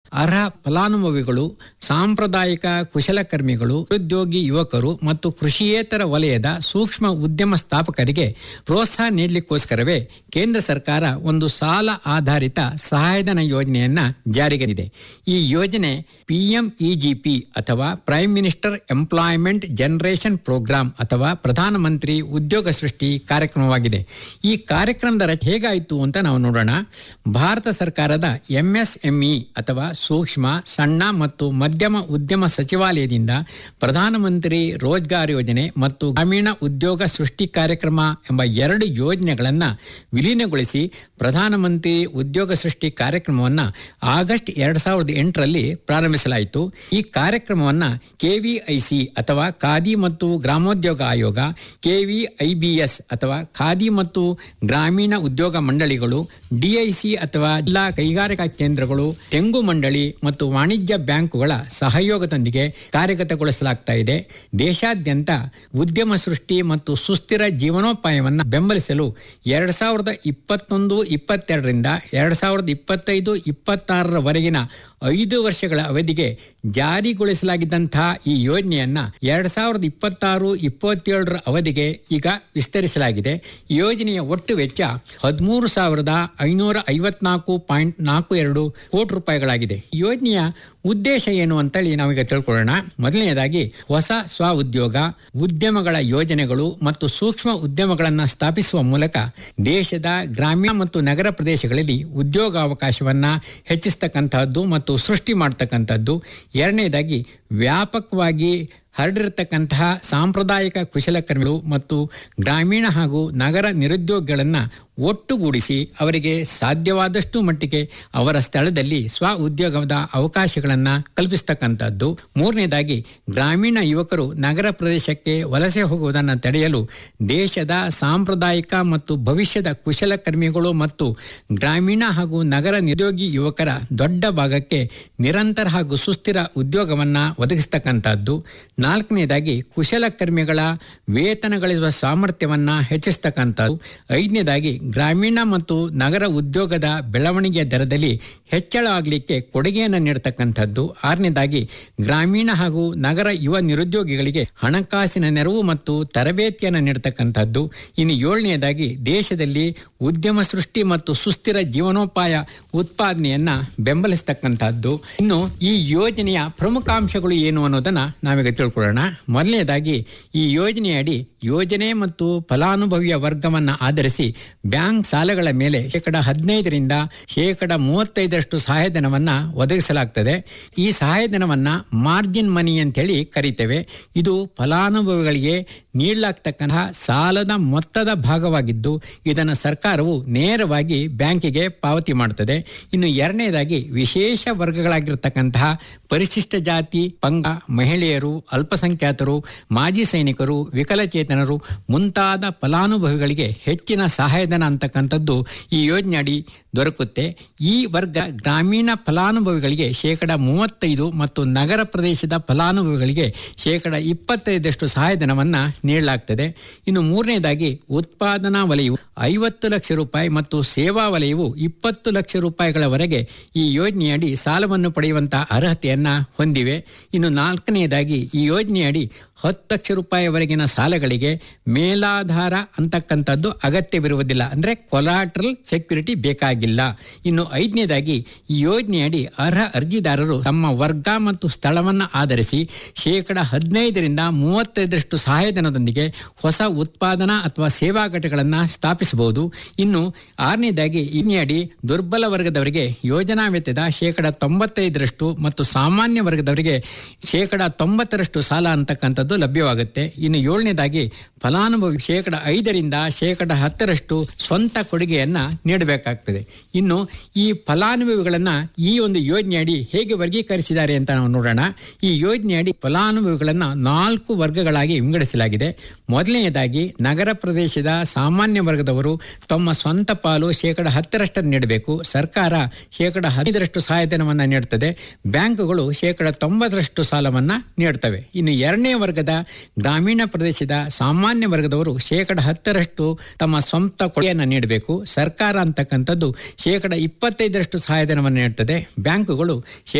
ಅರ್ಹ ಫಲಾನುಭವಿಗಳು ಸಾಂಪ್ರದಾಯಿಕ ಕುಶಲಕರ್ಮಿಗಳು ಉದ್ಯೋಗಿ ಯುವಕರು ಮತ್ತು ಕೃಷಿಯೇತರ ವಲಯದ ಸೂಕ್ಷ್ಮ ಉದ್ಯಮ ಸ್ಥಾಪಕರಿಗೆ ಪ್ರೋತ್ಸಾಹ ನೀಡಲಿಕ್ಕೋಸ್ಕರವೇ ಕೇಂದ್ರ ಸರ್ಕಾರ ಒಂದು ಸಾಲ ಆಧಾರಿತ ಸಹಾಯಧನ ಯೋಜನೆಯನ್ನ ಜಾರಿಗೆನಿದೆ ಈ ಯೋಜನೆ ಪಿಎಂಇಜಿಪಿ ಅಥವಾ prime minister employment generation programme ಅಥವಾ ಪ್ರಧಾನಮಂತ್ರಿ ಉದ್ಯೋಗ ಸೃಷ್ಟಿ ಕಾರ್ಯಕ್ರಮವಾಗಿದೆ ಈ ಕಾರ್ಯಕ್ರಮದ ರಚನೆ ಹೇಗಾಯಿತು ಅಂತ ನಾವು ನೋಡೋಣ ಭಾರತ ಸರ್ಕಾರದ ಎಂಎಸ್ಎಂಇ ಅಥವಾ ಸೂಕ್ಷ್ಮ ಸಣ್ಣ ಮತ್ತು ಮಧ್ಯಮ ಉದ್ಯಮ ಸಚಿವಾಲಯದಿಂದ ಪ್ರಧಾನಮಂತ್ರಿ ರೋಜ್ಗಾರ್ ಯೋಜನೆ ಮತ್ತು ಗ್ರಾಮೀಣ ಉದ್ಯೋಗ ಸೃಷ್ಟಿ ಕಾರ್ಯಕ್ರಮ ಎಂಬ ಎರಡು ಯೋಜನೆಗಳನ್ನು ವಿಲೀನಗೊಳಿಸಿ ಪ್ರಧಾನಮಂತ್ರಿ ಉದ್ಯೋಗ ಸೃಷ್ಟಿ ಕಾರ್ಯಕ್ರಮವನ್ನು ಆಗಸ್ಟ್ ಎರಡ್ ಸಾವಿರದ ಎಂಟರಲ್ಲಿ ಪ್ರಾರಂಭಿಸಲಾಯಿತು ಈ ಕಾರ್ಯಕ್ರಮವನ್ನು ಕೆವಿಐಸಿ ಅಥವಾ ಖಾದಿ ಮತ್ತು ಗ್ರಾಮೋದ್ಯೋಗ ಆಯೋಗ ಕೆವಿಐಬಿಎಸ್ ಅಥವಾ ಖಾದಿ ಮತ್ತು ಗ್ರಾಮೀಣ ಉದ್ಯೋಗ ಮಂಡಳಿಗಳು ಡಿಐಸಿ ಅಥವಾ ಜಿಲ್ಲಾ ಕೈಗಾರಿಕಾ ಕೇಂದ್ರಗಳು ತೆಂಗು ಮಂಡಳಿ ಮತ್ತು ವಾಣಿಜ್ಯ ಬ್ಯಾಂಕುಗಳ ಸಹಯೋಗದೊಂದಿಗೆ ಕಾರ್ಯಗತಗೊಳಿಸಲಾಗ್ತಾ ಇದೆ ದೇಶಾದ್ಯಂತ ಉದ್ಯಮ ಸೃಷ್ಟಿ ಮತ್ತು ಸುಸ್ಥಿರ ಜೀವನೋಪಾಯವನ್ನು ಬೆಂಬಲಿಸಲು ಎರಡ್ ಸಾವಿರದ ಇಪ್ಪತ್ತೊಂದು ಇಪ್ಪತ್ತೆರಡರಿಂದ ಎರಡ್ ಸಾವಿರದ ಇಪ್ಪತ್ತೈದು ಇಪ್ಪತ್ತಾರರವರೆಗಿನ ಐದು ವರ್ಷಗಳ ಅವಧಿಗೆ ಜಾರಿಗೊಳಿಸಲಾಗಿದ್ದಂತಹ ಈ ಯೋಜನೆಯನ್ನ ಎರಡ್ ಸಾವಿರದ ಇಪ್ಪತ್ತಾರು ಇಪ್ಪತ್ತೇಳರ ಅವಧಿಗೆ ಈಗ ವಿಸ್ತರಿಸಲಾಗಿದೆ ಈ ಯೋಜನೆಯ ಒಟ್ಟು ವೆಚ್ಚ ಹದಿಮೂರು ಸಾವಿರದ ಐನೂರ ಐವತ್ನಾಲ್ಕು ಪಾಯಿಂಟ್ ನಾಲ್ಕು ಎರಡು ಕೋಟಿ ರೂಪಾಯಿಗಳಾಗಿದೆ ಈ ಯೋಜನೆಯ ಉದ್ದೇಶ ಏನು ಅಂತೇಳಿ ನಾವೀಗ ತಿಳ್ಕೊಳ್ಳೋಣ ಮೊದಲನೆಯದಾಗಿ ಹೊಸ ಸ್ವ ಉದ್ಯೋಗ ಉದ್ಯಮಗಳ ಯೋಜನೆಗಳು ಮತ್ತು ಸೂಕ್ಷ್ಮ ಉದ್ಯಮಗಳನ್ನು ಸ್ಥಾಪಿಸುವ ಮೂಲಕ ದೇಶದ ಗ್ರಾಮೀಣ ಮತ್ತು ನಗರ ಪ್ರದೇಶಗಳಲ್ಲಿ ಉದ್ಯೋಗಾವಕಾಶವನ್ನ ಹೆಚ್ಚಿಸ್ತಕ್ಕಂತಹದ್ದು ಮತ್ತು ಸೃಷ್ಟಿ ಮಾಡ್ತಕ್ಕಂಥದ್ದು ಎರಡನೇದಾಗಿ ವ್ಯಾಪಕವಾಗಿ ಹರಡಿರತಕ್ಕಂತಹ ಸಾಂಪ್ರದಾಯಿಕ ಕುಶಲಕರ್ಮಿಗಳು ಮತ್ತು ಗ್ರಾಮೀಣ ಹಾಗೂ ನಗರ ನಿರುದ್ಯೋಗಿಗಳನ್ನು ಒಟ್ಟುಗೂಡಿಸಿ ಅವರಿಗೆ ಸಾಧ್ಯವಾದಷ್ಟು ಮಟ್ಟಿಗೆ ಅವರ ಸ್ಥಳದಲ್ಲಿ ಸ್ವ ಉದ್ಯೋಗದ ಅವಕಾಶಗಳನ್ನು ಕಲ್ಪಿಸ್ತಕ್ಕಂಥದ್ದು ಮೂರನೇದಾಗಿ ಗ್ರಾಮೀಣ ಯುವಕರು ನಗರ ಪ್ರದೇಶಕ್ಕೆ ವಲಸೆ ಹೋಗುವುದನ್ನು ತಡೆಯಲು ದೇಶದ ಸಾಂಪ್ರದಾಯಿಕ ಮತ್ತು ಭವಿಷ್ಯದ ಕುಶಲಕರ್ಮಿಗಳು ಮತ್ತು ಗ್ರಾಮೀಣ ಹಾಗೂ ನಗರ ನಿರುದ್ಯೋಗಿ ಯುವಕರ ದೊಡ್ಡ ಭಾಗಕ್ಕೆ ನಿರಂತರ ಹಾಗೂ ಸುಸ್ಥಿರ ಉದ್ಯೋಗವನ್ನು ಒದಗಿಸ್ತಕ್ಕಂಥದ್ದು ನಾಲ್ಕನೇದಾಗಿ ಕುಶಲಕರ್ಮಿಗಳ ವೇತನ ಗಳಿಸುವ ಸಾಮರ್ಥ್ಯವನ್ನು ಹೆಚ್ಚಿಸ್ತಕ್ಕಂಥದ್ದು ಐದನೇದಾಗಿ ಗ್ರಾಮೀಣ ಮತ್ತು ನಗರ ಉದ್ಯೋಗದ ಬೆಳವಣಿಗೆಯ ದರದಲ್ಲಿ ಹೆಚ್ಚಳ ಆಗಲಿಕ್ಕೆ ಕೊಡುಗೆಯನ್ನು ನೀಡತಕ್ಕಂಥದ್ದು ಆರನೇದಾಗಿ ಗ್ರಾಮೀಣ ಹಾಗೂ ನಗರ ಯುವ ನಿರುದ್ಯೋಗಿಗಳಿಗೆ ಹಣಕಾಸಿನ ನೆರವು ಮತ್ತು ತರಬೇತಿಯನ್ನು ನೀಡತಕ್ಕಂಥದ್ದು ಇನ್ನು ಏಳನೆಯದಾಗಿ ದೇಶದಲ್ಲಿ ಉದ್ಯಮ ಸೃಷ್ಟಿ ಮತ್ತು ಸುಸ್ಥಿರ ಜೀವನೋಪಾಯ ಉತ್ಪಾದನೆಯನ್ನ ಬೆಂಬಲಿಸ್ತಕ್ಕಂಥದ್ದು ಇನ್ನು ಈ ಯೋಜನೆಯ ಪ್ರಮುಖಾಂಶಗಳು ಏನು ಅನ್ನೋದನ್ನ ನಾವೀಗ ತಿಳ್ಕೊಳ್ಳೋಣ ಮೊದಲನೇದಾಗಿ ಈ ಯೋಜನೆಯಡಿ ಯೋಜನೆ ಮತ್ತು ಫಲಾನುಭವಿಯ ವರ್ಗವನ್ನು ಆಧರಿಸಿ ಬ್ಯಾಂಕ್ ಸಾಲಗಳ ಮೇಲೆ ಶೇಕಡ ಹದಿನೈದರಿಂದ ಶೇಕಡ ಮೂವತ್ತೈದರಷ್ಟು ಸಹಾಯಧನವನ್ನ ಒದಗಿಸಲಾಗ್ತದೆ ಈ ಸಹಾಯಧನವನ್ನ ಮಾರ್ಜಿನ್ ಮನಿ ಅಂತೇಳಿ ಕರಿತೇವೆ ಇದು ಫಲಾನುಭವಿಗಳಿಗೆ ನೀಡಲಾಗ್ತಕ್ಕಂತಹ ಸಾಲದ ಮೊತ್ತದ ಭಾಗವಾಗಿದ್ದು ಇದನ್ನು ಸರ್ಕಾರವು ನೇರವಾಗಿ ಬ್ಯಾಂಕಿಗೆ ಪಾವತಿ ಮಾಡುತ್ತದೆ ಇನ್ನು ಎರಡನೇದಾಗಿ ವಿಶೇಷ ವರ್ಗಗಳಾಗಿರ್ತಕ್ಕಂತಹ ಪರಿಶಿಷ್ಟ ಜಾತಿ ಪಂಗ ಮಹಿಳೆಯರು ಅಲ್ಪಸಂಖ್ಯಾತರು ಮಾಜಿ ಸೈನಿಕರು ವಿಕಲಚೇತನರು ಮುಂತಾದ ಫಲಾನುಭವಿಗಳಿಗೆ ಹೆಚ್ಚಿನ ಸಹಾಯಧನ ಅಂತಕ್ಕಂಥದ್ದು ಈ ಯೋಜನೆ ಅಡಿ ದೊರಕುತ್ತೆ ಈ ವರ್ಗ ಗ್ರಾಮೀಣ ಫಲಾನುಭವಿಗಳಿಗೆ ಶೇಕಡ ಮೂವತ್ತೈದು ಮತ್ತು ನಗರ ಪ್ರದೇಶದ ಫಲಾನುಭವಿಗಳಿಗೆ ಶೇಕಡ ಇಪ್ಪತ್ತೈದಷ್ಟು ಸಹಾಯಧನವನ್ನ ನೀಡಲಾಗ್ತದೆ ಇನ್ನು ಮೂರನೇದಾಗಿ ಉತ್ಪಾದನಾ ವಲಯವು ಐವತ್ತು ಲಕ್ಷ ರೂಪಾಯಿ ಮತ್ತು ಸೇವಾ ವಲಯವು ಇಪ್ಪತ್ತು ಲಕ್ಷ ರೂಪಾಯಿಗಳವರೆಗೆ ಈ ಯೋಜನೆಯಡಿ ಸಾಲವನ್ನು ಪಡೆಯುವಂತಹ ಅರ್ಹತೆಯನ್ನ ಹೊಂದಿವೆ ಇನ್ನು ನಾಲ್ಕನೆಯದಾಗಿ ಈ ಯೋಜನೆಯಡಿ ಹತ್ತು ಲಕ್ಷ ರೂಪಾಯಿವರೆಗಿನ ಸಾಲಗಳಿಗೆ ಮೇಲಾಧಾರ ಅಂತಕ್ಕಂಥದ್ದು ಅಗತ್ಯವಿರುವುದಿಲ್ಲ ಅಂದ್ರೆ ಕೊಲಾಟ್ರಲ್ ಸೆಕ್ಯೂರಿಟಿ ಬೇಕಾಗಿಲ್ಲ ಇನ್ನು ಐದನೇದಾಗಿ ಈ ಯೋಜನೆಯಡಿ ಅರ್ಹ ಅರ್ಜಿದಾರರು ತಮ್ಮ ವರ್ಗ ಮತ್ತು ಸ್ಥಳವನ್ನು ಆಧರಿಸಿ ಶೇಕಡ ಹದಿನೈದರಿಂದ ಮೂವತ್ತೈದರಷ್ಟು ಸಹಾಯಧನದೊಂದಿಗೆ ಹೊಸ ಉತ್ಪಾದನಾ ಅಥವಾ ಸೇವಾ ಘಟಕಗಳನ್ನು ಸ್ಥಾಪಿಸಬಹುದು ಇನ್ನು ಆರನೇದಾಗಿ ಇನ್ನಿಯಡಿ ದುರ್ಬಲ ವರ್ಗದವರಿಗೆ ಯೋಜನಾ ವೆಚ್ಚದ ಶೇಕಡ ತೊಂಬತ್ತೈದರಷ್ಟು ಮತ್ತು ಸಾಮಾನ್ಯ ವರ್ಗದವರಿಗೆ ಶೇಕಡ ತೊಂಬತ್ತರಷ್ಟು ಸಾಲ ಅಂತಕ್ಕಂಥದ್ದು ಲಭ್ಯವಾಗುತ್ತೆ ಇನ್ನು ಏಳನೇದಾಗಿ ಫಲಾನುಭವಿ ಶೇಕಡ ಐದರಿಂದ ಶೇಕಡ ಹತ್ತರಷ್ಟು ಸ್ವಂತ ಕೊಡುಗೆಯನ್ನ ನೀಡಬೇಕಾಗ್ತದೆ ಇನ್ನು ಈ ಫಲಾನುಭವಿಗಳನ್ನ ಈ ಒಂದು ಯೋಜನೆಯಡಿ ಹೇಗೆ ವರ್ಗೀಕರಿಸಿದ್ದಾರೆ ಅಂತ ನಾವು ನೋಡೋಣ ಈ ಯೋಜನೆಯಡಿ ಫಲಾನುಭವಿಗಳನ್ನ ನಾಲ್ಕು ವರ್ಗಗಳಾಗಿ ವಿಂಗಡಿಸಲಾಗಿದೆ ಮೊದಲನೆಯದಾಗಿ ನಗರ ಪ್ರದೇಶದ ಸಾಮಾನ್ಯ ವರ್ಗದವರು ತಮ್ಮ ಸ್ವಂತ ಪಾಲು ಶೇಕಡ ಹತ್ತರಷ್ಟನ್ನು ನೀಡಬೇಕು ಸರ್ಕಾರ ಶೇಕಡ ಹದಿನೈದರಷ್ಟು ಸಹಾಯಧನವನ್ನು ನೀಡುತ್ತದೆ ಬ್ಯಾಂಕುಗಳು ಶೇಕಡ ತೊಂಬತ್ತರಷ್ಟು ಸಾಲವನ್ನ ನೀಡುತ್ತವೆ ಇನ್ನು ಎರಡನೇ ವರ್ಗದ ಗ್ರಾಮೀಣ ಪ್ರದೇಶದ ಸಾಮಾನ್ಯ ವರ್ಗದವರು ಶೇಕಡ ಹತ್ತರಷ್ಟು ತಮ್ಮ ಸ್ವಂತ ಕೊಡುಗೆಯನ್ನು ನೀಡಬೇಕು ಸರ್ಕಾರ ಅಂತಕ್ಕಂಥದ್ದು ಶೇಕಡ ಇಪ್ಪತ್ತೈದರಷ್ಟು ಸಹಾಯಧನವನ್ನು ನೀಡುತ್ತದೆ ಬ್ಯಾಂಕುಗಳು ಶೇ